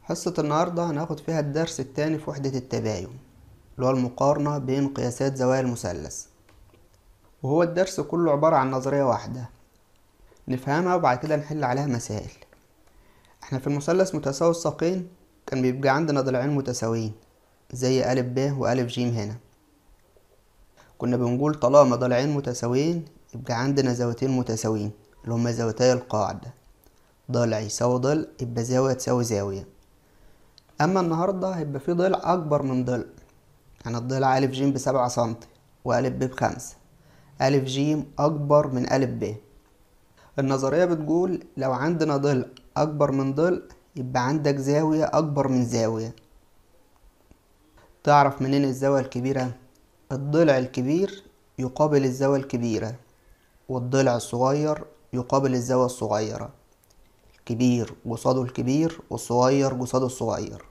حصة النهاردة هناخد فيها الدرس التاني في وحدة التباين اللي هو المقارنة بين قياسات زوايا المثلث وهو الدرس كله عبارة عن نظرية واحدة نفهمها وبعد كده نحل عليها مسائل احنا في المثلث متساوي الساقين كان بيبقى عندنا ضلعين متساويين زي أ ب وأ ج هنا كنا بنقول طالما ضلعين متساويين يبقى عندنا زاويتين متساويين اللي هما زاويتي القاعدة ضلع يساوي ضلع يبقى زاوية تساوي زاوية أما النهاردة هيبقى في ضلع أكبر من ضلع يعني الضلع أ ج بسبعة سنتي وأ ب بخمسة أ ج أكبر من أ ب النظرية بتقول لو عندنا ضلع أكبر من ضلع يبقى عندك زاوية أكبر من زاوية تعرف منين الزاوية الكبيرة؟ الضلع الكبير يقابل الزاوية الكبيرة والضلع الصغير يقابل الزاوية الصغيرة الكبير قصاده الكبير والصغير قصاده الصغير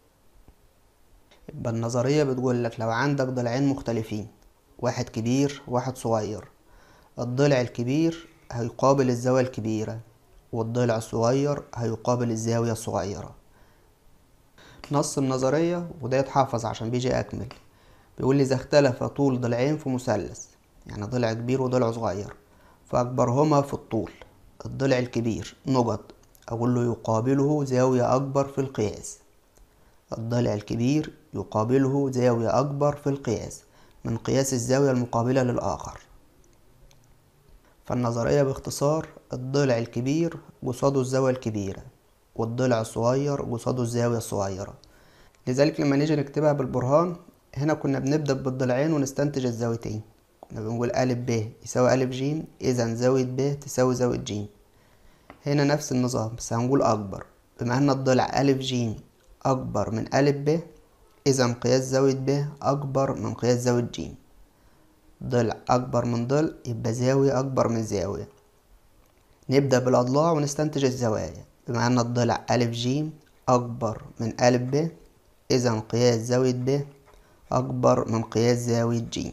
يبقى النظرية بتقول لك لو عندك ضلعين مختلفين واحد كبير واحد صغير الضلع الكبير هيقابل الزاوية الكبيرة والضلع الصغير هيقابل الزاوية الصغيرة نص النظرية وده يتحفظ عشان بيجي أكمل بيقول لي إذا اختلف طول ضلعين في مثلث يعني ضلع كبير وضلع صغير فأكبرهما في الطول الضلع الكبير نقط أقول له يقابله زاوية أكبر في القياس الضلع الكبير يقابله زاوية أكبر في القياس من قياس الزاوية المقابلة للآخر فالنظرية باختصار الضلع الكبير قصاده الزاوية الكبيرة والضلع الصغير قصاده الزاوية الصغيرة لذلك لما نيجي نكتبها بالبرهان هنا كنا بنبدأ بالضلعين ونستنتج الزاويتين كنا بنقول أ ب يساوي أ ج إذا زاوية ب تساوي زاوية ج هنا نفس النظام بس هنقول أكبر بما أن الضلع أ ج أكبر من أ ب إذا قياس زاوية ب أكبر من قياس زاوية ج ضلع أكبر من ضلع يبقى زاوية أكبر من زاوية نبدأ بالأضلاع ونستنتج الزوايا بما أن الضلع أ ج أكبر من أ ب إذا قياس زاوية ب أكبر من قياس زاوية ج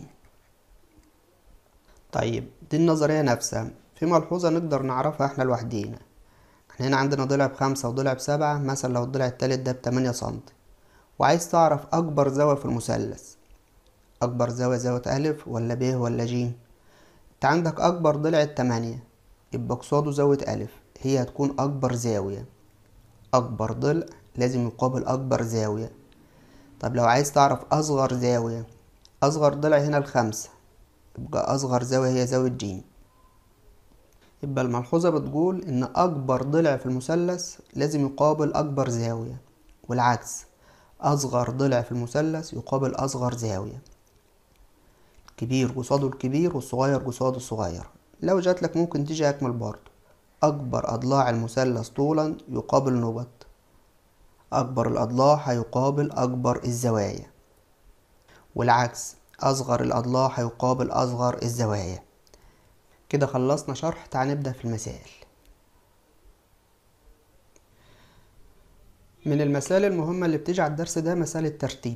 طيب دي النظرية نفسها في ملحوظة نقدر نعرفها احنا لوحدينا احنا هنا عندنا ضلع بخمسة وضلع بسبعة مثلا لو الضلع التالت ده بتمانية سنتي وعايز تعرف أكبر زاوية في المثلث أكبر زاوية زاوية أ ولا ب ولا ج انت عندك أكبر ضلع التمانية يبقى قصاده زاوية أ هي هتكون أكبر زاوية أكبر ضلع لازم يقابل أكبر زاوية طب لو عايز تعرف أصغر زاوية أصغر ضلع هنا الخمسة يبقى أصغر زاوية هي زاوية ج يبقى الملحوظة بتقول إن أكبر ضلع في المثلث لازم يقابل أكبر زاوية والعكس أصغر ضلع في المثلث يقابل أصغر زاوية الكبير قصاده الكبير والصغير قصاده الصغير لو جاتلك ممكن تيجي أكمل برضه أكبر أضلاع المثلث طولا يقابل نقط أكبر الأضلاع هيقابل أكبر الزوايا والعكس أصغر الأضلاع هيقابل أصغر الزوايا كده خلصنا شرح تعال نبدأ في المسائل من المسائل المهمة اللي بتيجي على الدرس ده مسألة ترتيب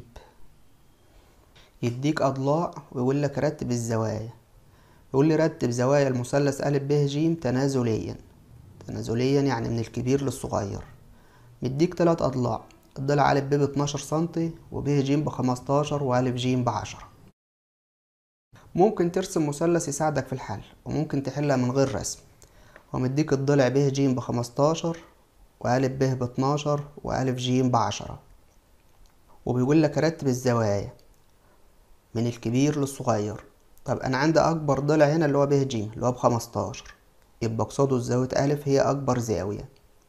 يديك أضلاع ويقول لك رتب الزوايا يقول لي رتب زوايا المثلث أ ب ج تنازليا تنازليا يعني من الكبير للصغير مديك تلات أضلاع الضلع أ ب باتناشر سنتي وب ج بخمستاشر وأ ج بعشرة ممكن ترسم مثلث يساعدك في الحل وممكن تحلها من غير رسم ومديك الضلع ب ج بخمستاشر وأ ب باتناشر وأ ج بعشرة وبيقول لك رتب الزوايا من الكبير للصغير طب أنا عندي أكبر ضلع هنا اللي هو ب ج اللي هو بخمستاشر يبقى قصاده زاوية أ هي أكبر زاوية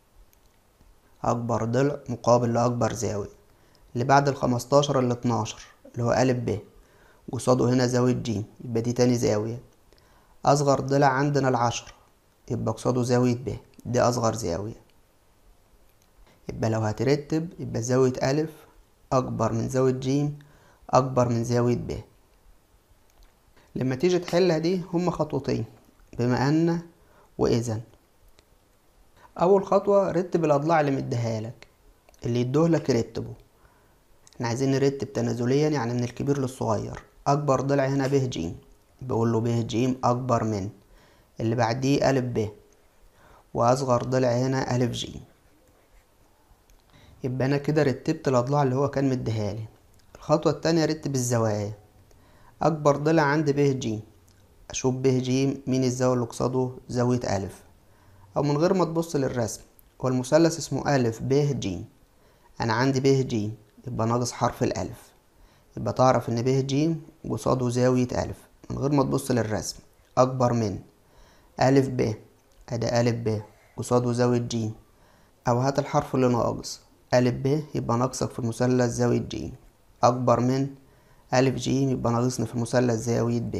أكبر ضلع مقابل لأكبر زاوية اللي بعد الخمستاشر الاتناشر اللي هو أ ب قصاده هنا زاوية ج يبقى دي تاني زاوية أصغر ضلع عندنا العشرة يبقى قصاده زاوية ب دي أصغر زاوية يبقى لو هترتب يبقى زاوية أ أكبر من زاوية ج أكبر من زاوية ب لما تيجي تحلها دي هما خطوتين بما أن وإذا أول خطوة رتب الأضلاع اللي مديها لك اللي يدوهلك رتبه احنا عايزين نرتب تنازليا يعني من الكبير للصغير أكبر ضلع هنا ب ج بقول له ب ج أكبر من اللي بعديه أ ب وأصغر ضلع هنا أ ج يبقى انا كده رتبت الاضلاع اللي هو كان مديهالي الخطوة التانية رتب الزوايا اكبر ضلع عندي ب ج اشوف ب ج مين الزاوية اللي قصاده زاوية الف او من غير ما تبص للرسم هو المثلث اسمه الف ب ج انا عندي ب ج يبقى ناقص حرف الالف يبقى تعرف ان ب ج قصاده زاوية الف من غير ما تبص للرسم اكبر من الف ب ادي الف ب قصاده زاوية ج او هات الحرف اللي ناقص الف ب يبقى ناقصك في المثلث زاوية ج اكبر من الف ج يبقى ناقصني في المثلث زاوية ب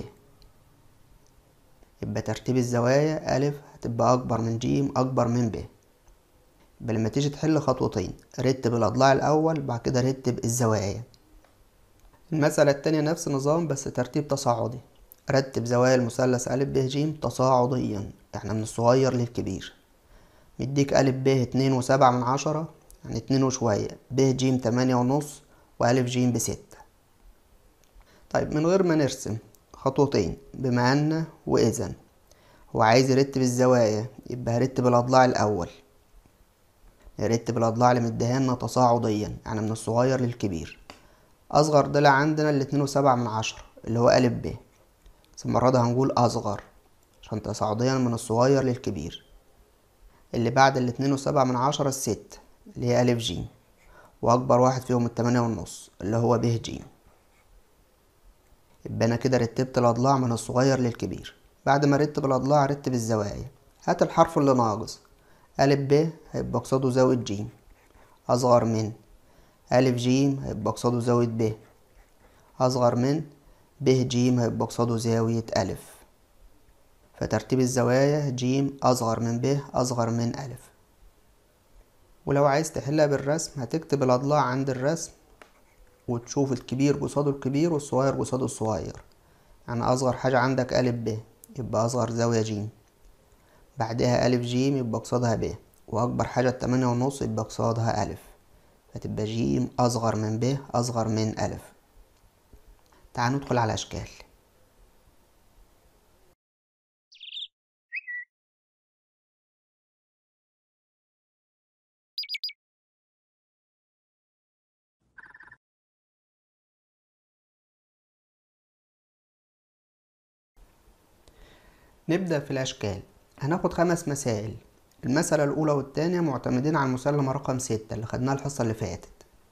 يبقى ترتيب الزوايا الف هتبقى اكبر من ج اكبر من ب يبقى لما تيجي تحل خطوتين رتب الاضلاع الاول بعد كده رتب الزوايا المسألة التانية نفس النظام بس ترتيب تصاعدي رتب زوايا المثلث أ ب ج تصاعديا يعني من الصغير للكبير مديك أ ب اتنين وسبعة من عشرة يعني اتنين وشوية ب ج تمانية ونص وألف ج بستة طيب من غير ما نرسم خطوتين بما أن وإذا هو عايز يرتب الزوايا يبقى هرتب الأضلاع الأول نرتب الأضلاع اللي مديهالنا تصاعديا يعني من الصغير للكبير أصغر ضلع عندنا الاتنين وسبعة من عشرة اللي هو أ ب بس المرة دي هنقول أصغر عشان تصاعديا من الصغير للكبير اللي بعد الاتنين وسبعة من عشرة الست اللي هي ألف ج وأكبر واحد فيهم التمانية والنص اللي هو ب ج يبقى أنا كده رتبت الأضلاع من الصغير للكبير بعد ما رتب الأضلاع رتب الزوايا هات الحرف اللي ناقص ألف ب هيبقى قصاده زاوية ج أصغر من ألف ج هيبقى قصاده زاوية ب أصغر من ب ج هيبقى قصاده زاوية ألف فترتيب الزوايا ج أصغر من ب أصغر من ألف ولو عايز تحلها بالرسم هتكتب الأضلاع عند الرسم وتشوف الكبير قصاده الكبير والصغير قصاده الصغير يعني أصغر حاجة عندك أ ب يبقى أصغر زاوية ج بعدها ألف ج يبقى قصادها ب وأكبر حاجة التمانية ونص يبقى قصادها ألف فتبقى ج أصغر من ب أصغر من ألف تعال ندخل على أشكال نبدأ في الأشكال هناخد خمس مسائل المسألة الأولى والتانية معتمدين على المسلمة رقم ستة اللي خدناها الحصة اللي فاتت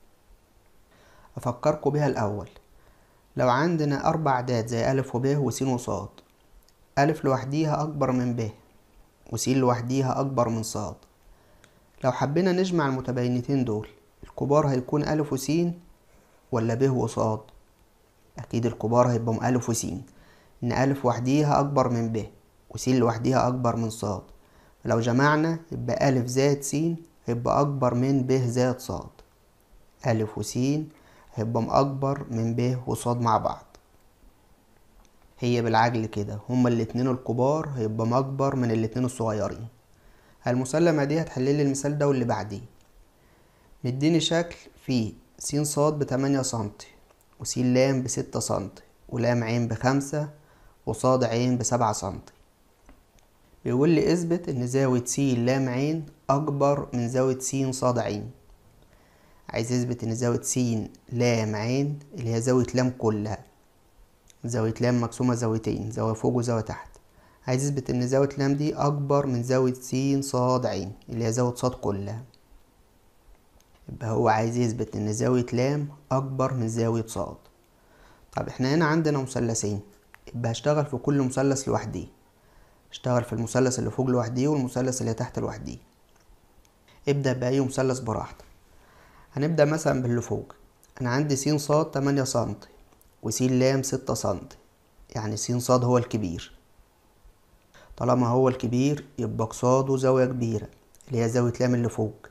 أفكركم بيها الأول لو عندنا أربع أعداد زي ألف وب وس وصاد ألف لوحديها أكبر من ب وس لوحديها أكبر من صاد لو حبينا نجمع المتباينتين دول الكبار هيكون ألف وس ولا ب وصاد أكيد الكبار هيبقوا ألف وس إن ألف وحديها أكبر من ب وس لوحديها أكبر من صاد لو جمعنا يبقى ألف زائد س هيبقى أكبر من ب زائد صاد ألف وس هيبقى أكبر من ب وصاد مع بعض هي بالعجل كده هما الاتنين الكبار هيبقى أكبر من الاتنين الصغيرين المسلمة دي هتحللي المثال ده واللي بعديه مديني شكل فيه س صاد بتمانية سنتي وس لام بستة سنتي ولام عين بخمسة وصاد عين بسبعة سنتي بيقول لي اثبت ان زاوية س لام عين اكبر من زاوية س صاد عين عايز اثبت ان زاوية س لام عين اللي هي زاوية لام كلها زاوية لام مقسومة زاويتين زاوية فوق وزاوية تحت عايز اثبت ان زاوية لام دي اكبر من زاوية س صاد عين اللي هي زاوية صاد كلها يبقى هو عايز يثبت ان زاوية لام اكبر من زاوية صاد طب احنا هنا عندنا مثلثين يبقى هشتغل في كل مثلث لوحديه اشتغل في المثلث اللي فوق لوحديه والمثلث اللي تحت لوحديه ابدأ بأي مثلث براحتك هنبدأ مثلا باللي فوق أنا عندي س صاد تمانية سنتي وس لام ستة سنتي يعني س صاد هو الكبير طالما هو الكبير يبقى قصاده زاوية كبيرة اللي هي زاوية لام اللي فوق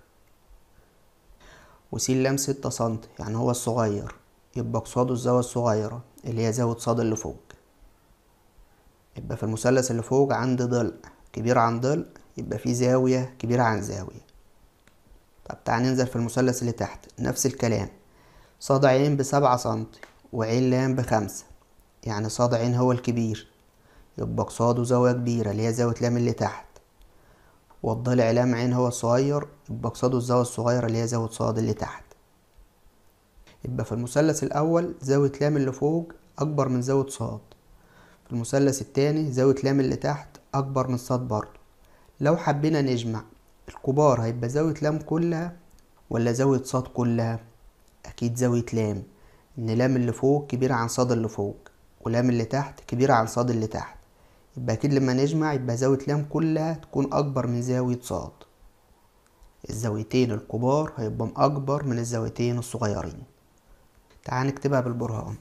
وس لام ستة سنتي يعني هو الصغير يبقى قصاده الزاوية الصغيرة اللي هي زاوية صاد اللي فوق يبقى في المثلث اللي فوق عندي ضلع كبير عن ضلع يبقى في زاوية كبيرة عن زاوية طب تعال ننزل في المثلث اللي تحت نفس الكلام صاد عين بسبعة سنتي وعين لام بخمسة يعني صاد عين هو الكبير يبقى قصاده زاوية كبيرة اللي هي زاوية لام اللي تحت والضلع لام عين هو الصغير يبقى قصاده الزاوية الصغيرة اللي هي زاوية صاد اللي تحت يبقى في المثلث الأول زاوية لام اللي فوق أكبر من زاوية صاد في المثلث التاني زاوية لام اللي تحت أكبر من صاد برضه لو حبينا نجمع الكبار هيبقى زاوية لام كلها ولا زاوية صاد كلها أكيد زاوية لام إن لام اللي فوق كبيرة عن صاد اللي فوق ولام اللي تحت كبيرة عن صاد اللي تحت يبقى أكيد لما نجمع يبقى زاوية لام كلها تكون أكبر من زاوية صاد الزاويتين الكبار هيبقوا أكبر من الزاويتين الصغيرين تعال نكتبها بالبرهان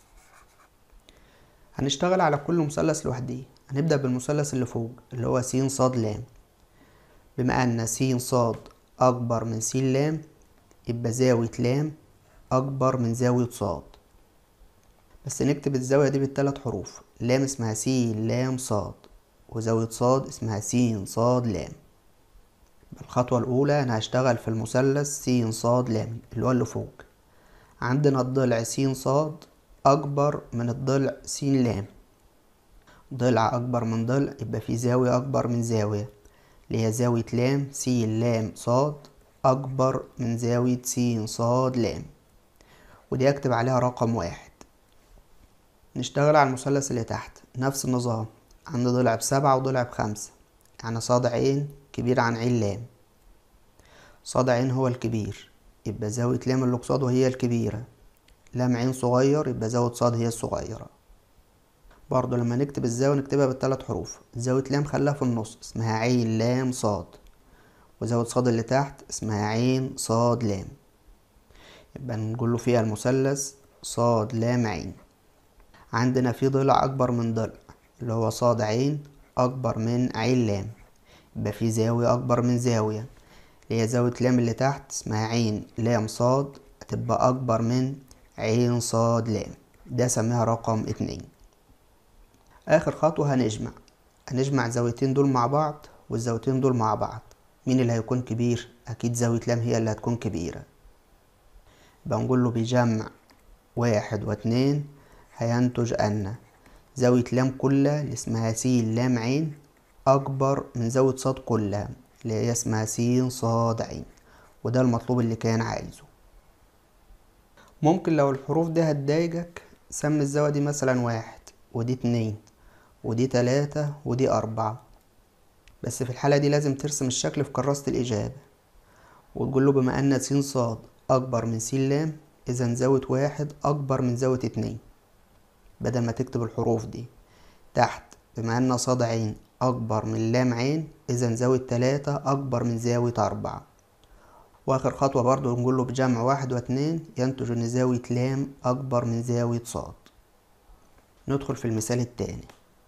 هنشتغل على كل مثلث لوحده هنبدأ بالمثلث اللي فوق اللي هو س ص لام بما أن س ص أكبر من س لام يبقى زاوية لام أكبر من زاوية صاد بس نكتب الزاوية دي بالتلات حروف لام اسمها س لام صاد وزاوية صاد اسمها س صاد لام الخطوة الأولى أنا هشتغل في المثلث س صاد لام اللي هو اللي فوق عندنا الضلع س صاد أكبر من الضلع س لام ضلع أكبر من ضلع يبقى في زاوية أكبر من زاوية اللي هي زاوية لام س لام صاد أكبر من زاوية س صاد لام ودي أكتب عليها رقم واحد نشتغل على المثلث اللي تحت نفس النظام عندي ضلع بسبعة وضلع بخمسة يعني صاد عين كبير عن عين لام صاد عين هو الكبير يبقى زاوية لام اللي قصاده هي الكبيرة لام عين صغير يبقى زاوية صاد هي الصغيرة برضو لما نكتب الزاوية نكتبها بالثلاث حروف زاوية لام خلاها في النص اسمها عين لام صاد وزاوية صاد اللي تحت اسمها عين صاد لام يبقى نقول له فيها المثلث صاد لام عين عندنا في ضلع أكبر من ضلع اللي هو صاد عين أكبر من عين لام يبقى في زاوية أكبر من زاوية اللي هي زاوية لام اللي تحت اسمها عين لام صاد هتبقى أكبر من عين صاد لام ده سميها رقم اتنين آخر خطوة هنجمع هنجمع الزاويتين دول مع بعض والزاويتين دول مع بعض مين اللي هيكون كبير أكيد زاوية لام هي اللي هتكون كبيرة يبقى نقول له بيجمع واحد واتنين هينتج أن زاوية لام كلها اللي اسمها س لام عين أكبر من زاوية صاد كلها اللي هي اسمها س صاد عين وده المطلوب اللي كان عايزه ممكن لو الحروف دي هتضايقك سمي الزاوية دي مثلا واحد ودي اتنين ودي تلاتة ودي أربعة بس في الحالة دي لازم ترسم الشكل في كراسة الإجابة وتقول له بما أن س صاد أكبر من س لام إذا زاوية واحد أكبر من زاوية اتنين بدل ما تكتب الحروف دي تحت بما أن صاد عين أكبر من لام عين إذا زاوية تلاتة أكبر من زاوية أربعة وآخر خطوة برضو نقول له بجمع واحد واتنين ينتج إن زاوية لام أكبر من زاوية صاد ندخل في المثال التاني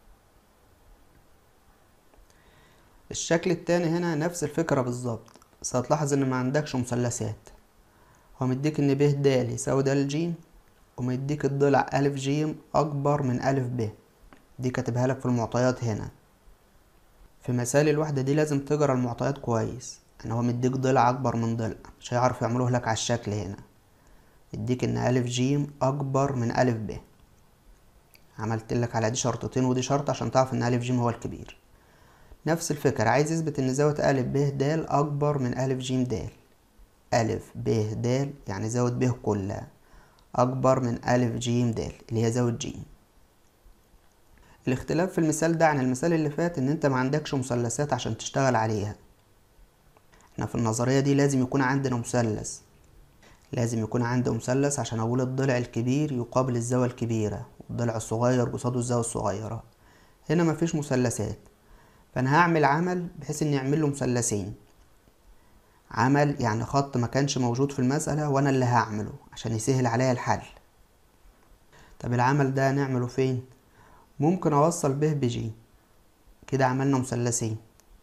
الشكل التاني هنا نفس الفكرة بالظبط بس هتلاحظ إن ما عندكش مثلثات هو مديك إن ب د يساوي د ج ومديك الضلع أ ج أكبر من أ ب دي كاتبها لك في المعطيات هنا في مثال الوحدة دي لازم تقرا المعطيات كويس ان هو مديك ضلع اكبر من ضلع مش هيعرف يعملوه لك على الشكل هنا يديك ان الف جيم اكبر من الف ب عملت لك على دي شرطتين ودي شرط عشان تعرف ان الف جيم هو الكبير نفس الفكرة عايز يثبت ان زاوية الف ب د اكبر من الف جيم د الف ب د يعني زاوية ب كلها اكبر من الف جيم د اللي هي زاوية جيم الاختلاف في المثال ده عن المثال اللي فات ان انت ما عندكش مثلثات عشان تشتغل عليها احنا في النظرية دي لازم يكون عندنا مثلث لازم يكون عندي مثلث عشان اقول الضلع الكبير يقابل الزاوية الكبيرة والضلع الصغير قصاده الزاوية الصغيرة هنا مفيش مثلثات فانا هعمل عمل بحيث اني اعمل له مثلثين عمل يعني خط ما كانش موجود في المسألة وانا اللي هعمله عشان يسهل عليا الحل طب العمل ده نعمله فين ممكن اوصل ب بجي كده عملنا مثلثين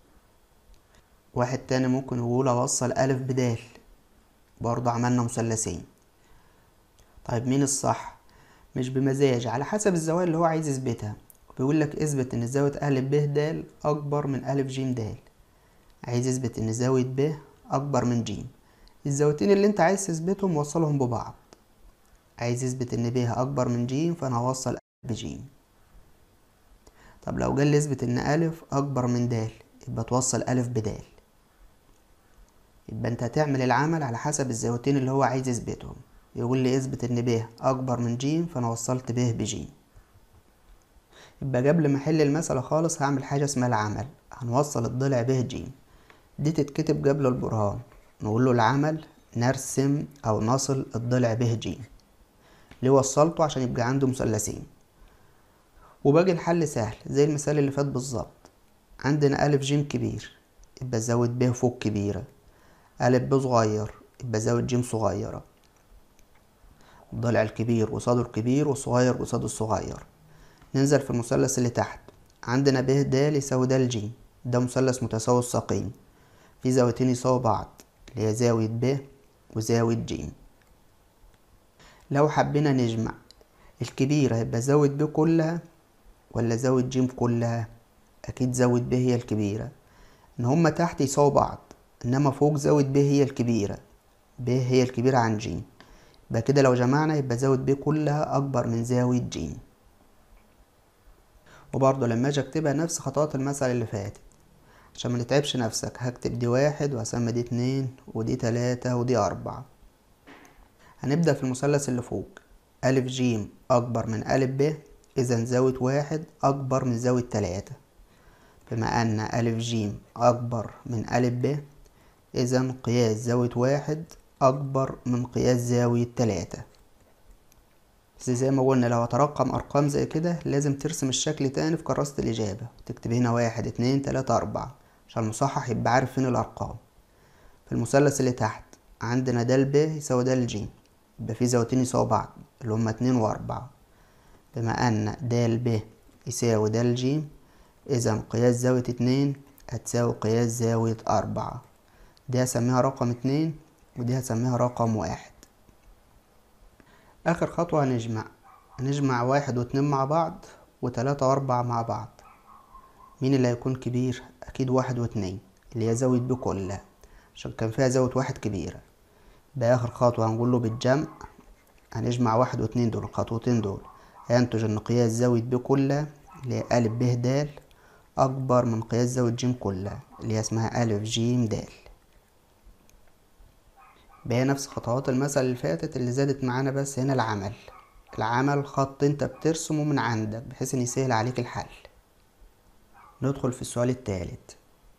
واحد تاني ممكن يقول اوصل الف بدال برضه عملنا مثلثين طيب مين الصح مش بمزاج على حسب الزوايا اللي هو عايز يثبتها بيقول لك اثبت ان زاوية ا ب د اكبر من ا ج د عايز يثبت ان زاوية ب اكبر من ج الزاويتين اللي انت عايز تثبتهم وصلهم ببعض عايز يثبت ان ب اكبر من ج فانا هوصل ب ج طب لو جال لي اثبت ان ا اكبر من د يبقى توصل ألف بدال يبقى انت هتعمل العمل على حسب الزاويتين اللي هو عايز يثبتهم يقول لي اثبت ان ب اكبر من ج فانا وصلت ب بج يبقى قبل ما احل المسألة خالص هعمل حاجة اسمها العمل هنوصل الضلع ب ج دي تتكتب قبل البرهان نقول له العمل نرسم او نصل الضلع ب ج ليه وصلته عشان يبقى عنده مثلثين وباقي الحل سهل زي المثال اللي فات بالظبط عندنا ألف ج كبير يبقى زود ب فوق كبيرة ألف ب صغير يبقى زود ج صغيرة الضلع الكبير قصاده الكبير والصغير قصاده الصغير ننزل في المثلث اللي تحت عندنا ب د يساوي د ج ده مثلث متساوي الساقين في زاويتين يساوي بعض اللي هي زاوية ب وزاوية ج لو حبينا نجمع الكبيرة هيبقى زاوية ب كلها ولا زاوية ج كلها أكيد زاوية ب هي الكبيرة إن هما تحت يساوي بعض إنما فوق زاوية ب هي الكبيرة ب هي الكبيرة عن ج يبقى كده لو جمعنا يبقى زاوية ب كلها أكبر من زاوية ج وبرضه لما أجي أكتبها نفس خطوات المسألة اللي فاتت عشان ما نتعبش نفسك هكتب دي واحد وهسمي دي اتنين ودي تلاتة ودي أربعة هنبدأ في المثلث اللي فوق ألف جيم أكبر من ألف ب إذا زاوية واحد أكبر من زاوية تلاتة بما أن ألف جيم أكبر من ألف ب إذا قياس زاوية واحد أكبر من قياس زاوية تلاتة بس زي ما قلنا لو هترقم أرقام زي كده لازم ترسم الشكل تاني في كراسة الإجابة تكتب هنا واحد اتنين تلاتة أربعة عشان المصحح يبقى عارف فين الأرقام في المثلث اللي تحت عندنا د ب يساوي د ج يبقى في زاويتين يساوي بعض اللي هما اتنين وأربعة بما أن د ب يساوي د ج إذا قياس زاوية اتنين هتساوي قياس زاوية أربعة دي هسميها رقم اتنين ودي هسميها رقم واحد آخر خطوة هنجمع هنجمع واحد واتنين مع بعض وتلاتة وأربعة مع بعض مين اللي هيكون كبير؟ أكيد واحد واتنين اللي هي زاوية ب كلها عشان كان فيها زاوية واحد كبيرة ده آخر خطوة هنقول له بالجمع هنجمع واحد واتنين دول الخطوتين دول هينتج إن قياس زاوية ب كلها اللي هي ألف ب د أكبر من قياس زاوية ج كلها اللي هي اسمها ألف ج د بقى نفس خطوات المثل اللي فاتت اللي زادت معانا بس هنا العمل العمل خط انت بترسمه من عندك بحيث ان يسهل عليك الحل ندخل في السؤال التالت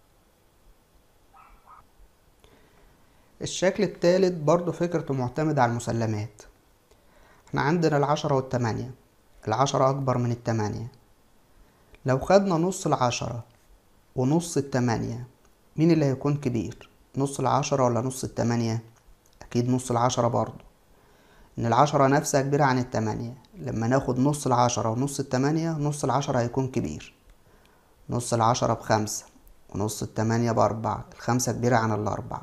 الشكل التالت برضو فكرته معتمدة على المسلمات احنا عندنا العشرة والتمانية العشرة أكبر من التمانية لو خدنا نص العشرة ونص التمانية مين اللي هيكون كبير نص العشرة ولا نص التمانية أكيد نص العشرة برضو إن العشرة نفسها كبيرة عن التمانية لما ناخد نص العشرة ونص التمانية نص العشرة هيكون كبير نص العشرة بخمسة ونص التمانية بأربعة الخمسة كبيرة عن الأربعة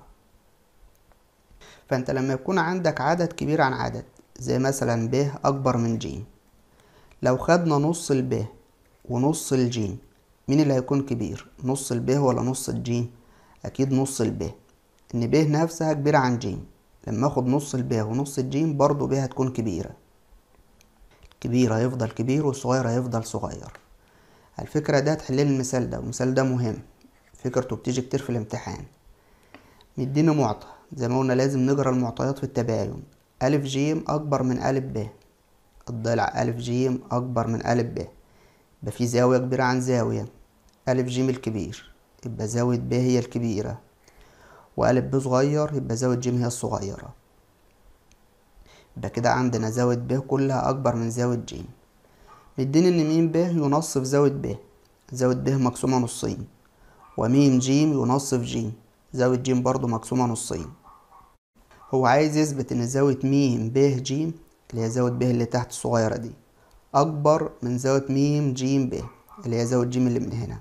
فأنت لما يكون عندك عدد كبير عن عدد زي مثلا ب أكبر من ج لو خدنا نص الب ونص الج مين اللي هيكون كبير نص الب ولا نص الج أكيد نص الب إن ب نفسها كبيرة عن ج لما اخد نص الب ونص الجيم برضو ب هتكون كبيرة الكبير هيفضل كبير والصغير هيفضل صغير الفكرة ده هتحللي المثال ده والمثال ده مهم فكرته بتيجي كتير في الامتحان مدينا معطى زي ما قلنا لازم نقرا المعطيات في التباين ألف جيم أكبر من ألف ب الضلع ألف جيم أكبر من ألف ب يبقى في زاوية كبيرة عن زاوية ألف جيم الكبير يبقى زاوية ب هي الكبيرة وألف ب صغير يبقى زاوية ج هي الصغيرة يبقى كده عندنا زاوية ب كلها أكبر من زاوية ج مديني إن ميم ب ينصف زاوية ب زاوية ب مقسومة نصين وميم ج ينصف ج زاوية ج برضو مقسومة نصين هو عايز يثبت إن زاوية ميم ب ج اللي هي زاوية ب اللي تحت الصغيرة دي أكبر من زاوية ميم ج ب اللي هي زاوية ج اللي من هنا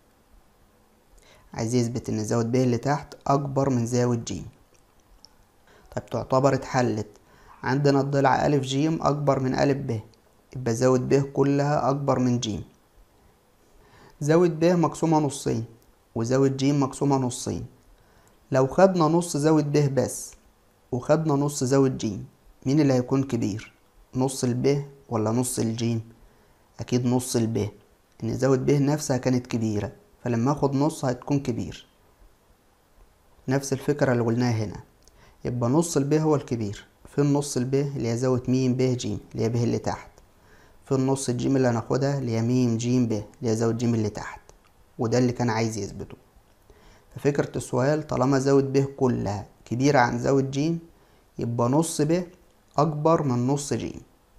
عايز يثبت ان زاوية ب اللي تحت اكبر من زاوية ج طيب تعتبر اتحلت عندنا الضلع ألف ج اكبر من ألف ب يبقى زاوية ب كلها اكبر من ج زاوية ب مقسومة نصين وزاوية ج مقسومة نصين لو خدنا نص زاوية ب بس وخدنا نص زاوية ج مين اللي هيكون كبير نص الب ولا نص الج اكيد نص الب ان زاوية ب نفسها كانت كبيرة فلما اخد نص هتكون كبير نفس الفكرة اللي قلناها هنا يبقى نص الب هو الكبير في النص الب اللي هي زاوية م ب ج اللي هي ب اللي تحت في النص الجيم اللي هناخدها اللي هي م ج ب اللي هي زاوية ج اللي تحت وده اللي كان عايز يثبته ففكرة السؤال طالما زاوية ب كلها كبيرة عن زاوية ج يبقى نص ب أكبر من نص ج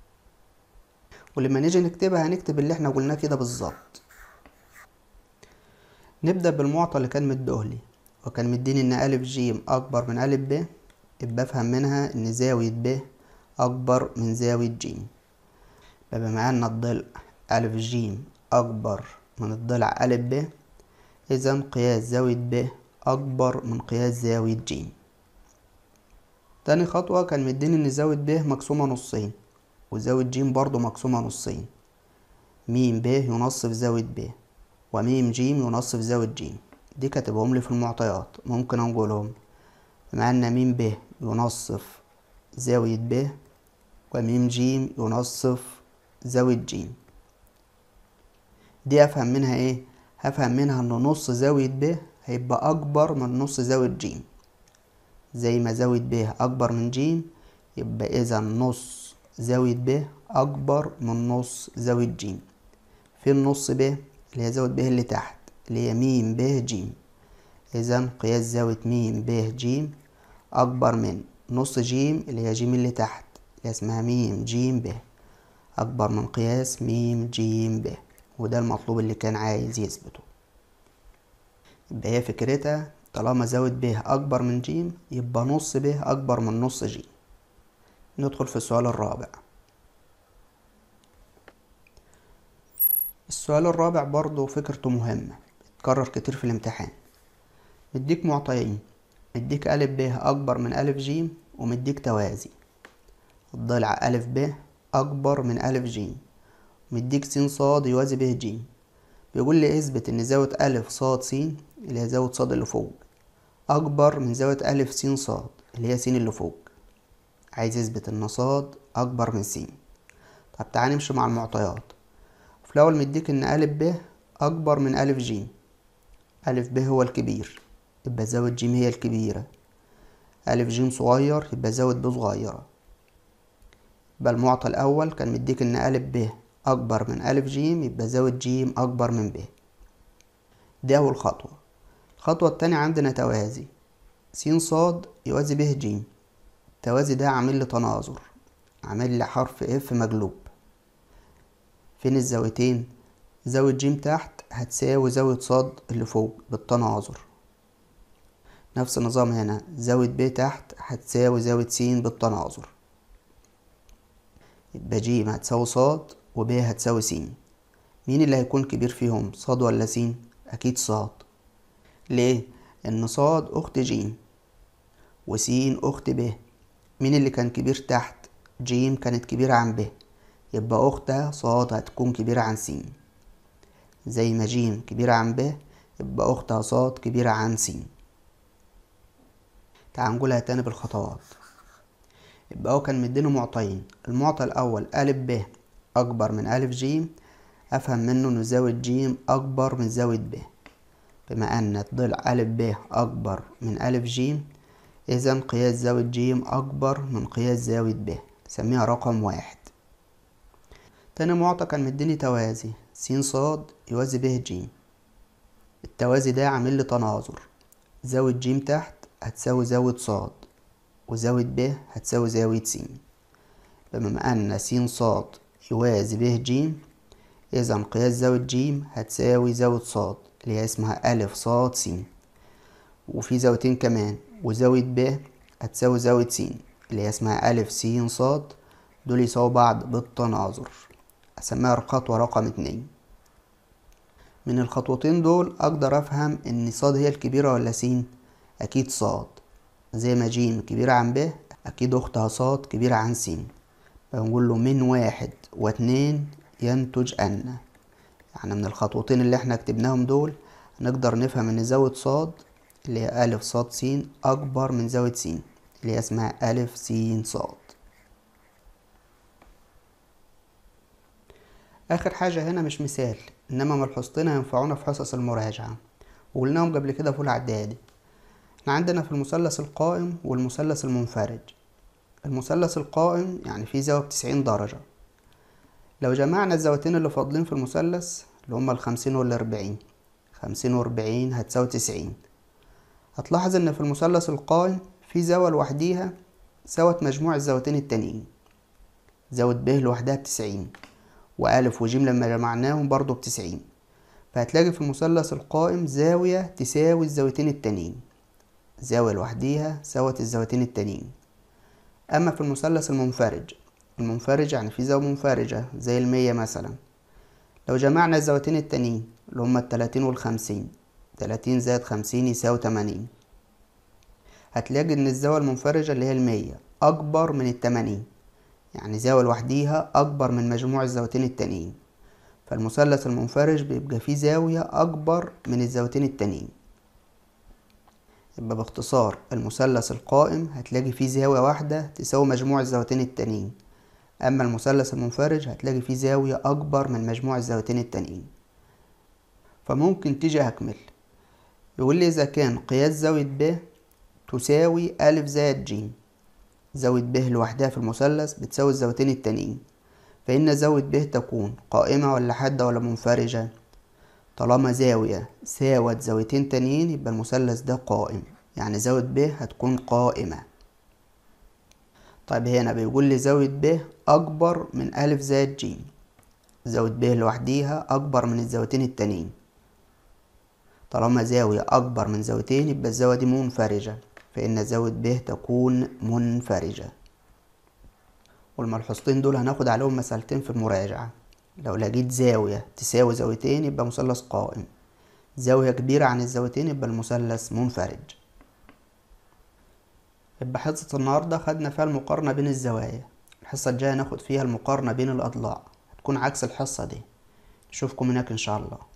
ولما نيجي نكتبها هنكتب اللي احنا قلناه كده بالظبط نبدأ بالمعطى اللي كان مديهولي وكان مديني ان ألف ج أكبر من ألف ب يبقى أفهم منها ان زاوية ب أكبر من زاوية ج يبقى بما أن الضلع ألف ج أكبر من الضلع ألف ب إذا قياس زاوية ب أكبر من قياس زاوية ج تاني خطوة كان مديني إن زاوية ب مقسومة نصين وزاوية ج برضو مقسومة نصين م ب ينصف زاوية ب وم ج ينصف زاوية ج دي كاتبهم لي في المعطيات ممكن نقولهم بما أن م ب ينصف زاوية ب وم ج ينصف زاوية ج دي أفهم منها إيه؟ هفهم منها إن نص زاوية ب هيبقى أكبر من نص زاوية ج زي ما زاوية ب أكبر من ج يبقى إذا نص زاوية ب أكبر من نص زاوية ج في النص ب اللي هي زاوية ب اللي تحت اللي هي م ب ج إذا قياس زاوية م ب ج أكبر من نص ج اللي هي ج اللي تحت اللي اسمها م ج ب أكبر من قياس م ج ب وده المطلوب اللي كان عايز يثبته يبقى هي فكرتها طالما زاوية ب أكبر من ج يبقى نص ب أكبر من نص ج ندخل في السؤال الرابع السؤال الرابع برضو فكرته مهمة بتكرر كتير في الامتحان مديك معطيين مديك ألف ب أكبر من ألف ج ومديك توازي الضلع ألف ب أكبر من ألف ج مديك س ص يوازي ب ج بيقول لي اثبت إن زاوية ألف ص س اللي هي زاوية ص اللي فوق أكبر من زاوية ألف س ص اللي هي س اللي فوق عايز يثبت إن ص أكبر من س طب تعالى نمشي مع المعطيات في الأول مديك إن ألف ب أكبر من ألف ج ألف ب هو الكبير يبقى زاوية ج هي الكبيرة ألف ج صغير يبقى زاوية ب صغيرة يبقى المعطى الأول كان مديك إن ألف ب أكبر من ألف ج يبقى زاوية ج أكبر من ب دي أول خطوة الخطوة التانية عندنا توازي س ص يوازي ب ج التوازي ده عامل لي تناظر عامل لي حرف اف مقلوب فين الزاويتين زاوية ج تحت هتساوي زاوية ص اللي فوق بالتناظر نفس النظام هنا زاوية ب تحت هتساوي زاوية س بالتناظر يبقى ج هتساوي ص وب هتساوي س مين اللي هيكون كبير فيهم ص ولا س أكيد ص ليه؟ إن ص أخت ج وس أخت ب مين اللي كان كبير تحت ج كانت كبيرة عن ب يبقى أختها ص هتكون كبيرة عن س زي ما ج كبيرة عن ب يبقى أختها ص كبيرة عن س تعال نقولها تاني بالخطوات يبقى هو كان مديني معطيين المعطى الأول ألف ب أكبر من ألف ج أفهم منه إن زاوية ج أكبر من زاوية ب بما أن الضلع ألف ب أكبر من ألف ج إذا قياس زاوية ج أكبر من قياس زاوية ب سميها رقم واحد تاني معطى كان مديني توازي س ص يوازي ب ج التوازي ده عامل لي تناظر زاوية ج تحت هتساوي زاوية ص وزاوية ب هتساوي زاوية س بما أن س ص يوازي ب ج إذا قياس زاوية ج هتساوي زاوية ص اللي هي اسمها ألف ص س وفي زاويتين كمان وزاوية ب هتساوي زاوية س اللي هي اسمها ألف س ص دول يساووا بعض بالتناظر أسميها الخطوة رقم اتنين من الخطوتين دول أقدر أفهم إن ص هي الكبيرة ولا س أكيد ص زي ما ج كبيرة عن ب أكيد أختها ص كبيرة عن س بنقول له من واحد واتنين ينتج أن يعني من الخطوتين اللي احنا كتبناهم دول نقدر نفهم إن زاوية ص اللي هي ألف ص س أكبر من زاوية س اللي هي اسمها ألف س ص آخر حاجة هنا مش مثال إنما ملحوظتين هينفعونا في حصص المراجعة وقلناهم قبل كده في أولى إعدادي احنا عندنا في المثلث القائم والمثلث المنفرج المثلث القائم يعني فيه زاوية بتسعين درجة لو جمعنا الزاويتين اللي فاضلين في المثلث اللي هما الخمسين والأربعين خمسين وأربعين هتساوي تسعين هتلاحظ إن في المثلث القائم في زاوية لوحديها ساوت مجموع الزاويتين التانيين زاوية ب لوحدها بتسعين وألف وجيم لما جمعناهم برضو بتسعين فهتلاقي في المثلث القائم زاوية تساوي الزاويتين التانيين زاوية لوحديها ساوت الزاويتين التانيين أما في المثلث المنفرج المنفرج يعني في زاوية منفرجة زي المية مثلا لو جمعنا الزاويتين التانيين اللي هما التلاتين والخمسين تلاتين زائد خمسين يساوي تمانين هتلاقي إن الزاوية المنفرجة اللي هي المية أكبر من التمانين يعني زاوية لوحديها أكبر من مجموع الزاويتين التانيين فالمثلث المنفرج بيبقى فيه زاوية أكبر من الزاويتين التانيين يبقى باختصار المثلث القائم هتلاقي فيه زاوية واحدة تساوي مجموع الزاويتين التانيين أما المثلث المنفرج هتلاقي فيه زاوية أكبر من مجموع الزاويتين التانيين فممكن تيجي أكمل يقول لي إذا كان قياس زاوية ب تساوي ألف زائد ج زاوية ب لوحدها في المثلث بتساوي الزاويتين التانيين فإن زاوية ب تكون قائمة ولا حادة ولا منفرجة طالما زاوية ساوت زاويتين تانيين يبقى المثلث ده قائم يعني زاوية ب هتكون قائمة طيب هنا بيقول لي زاوية ب أكبر من ألف زائد ج زاوية ب لوحديها أكبر من الزاويتين التانيين طالما زاوية أكبر من زاويتين يبقى الزاوية دي منفرجة فإن زاوية ب تكون منفرجة والملحوظتين دول هناخد عليهم مسألتين في المراجعة لو لقيت زاوية تساوي زاويتين يبقى مثلث قائم زاوية كبيرة عن الزاويتين يبقى المثلث منفرج يبقى حصة النهاردة خدنا فيها المقارنة بين الزوايا الحصة الجاية ناخد فيها المقارنة بين الأضلاع هتكون عكس الحصة دي نشوفكم هناك إن شاء الله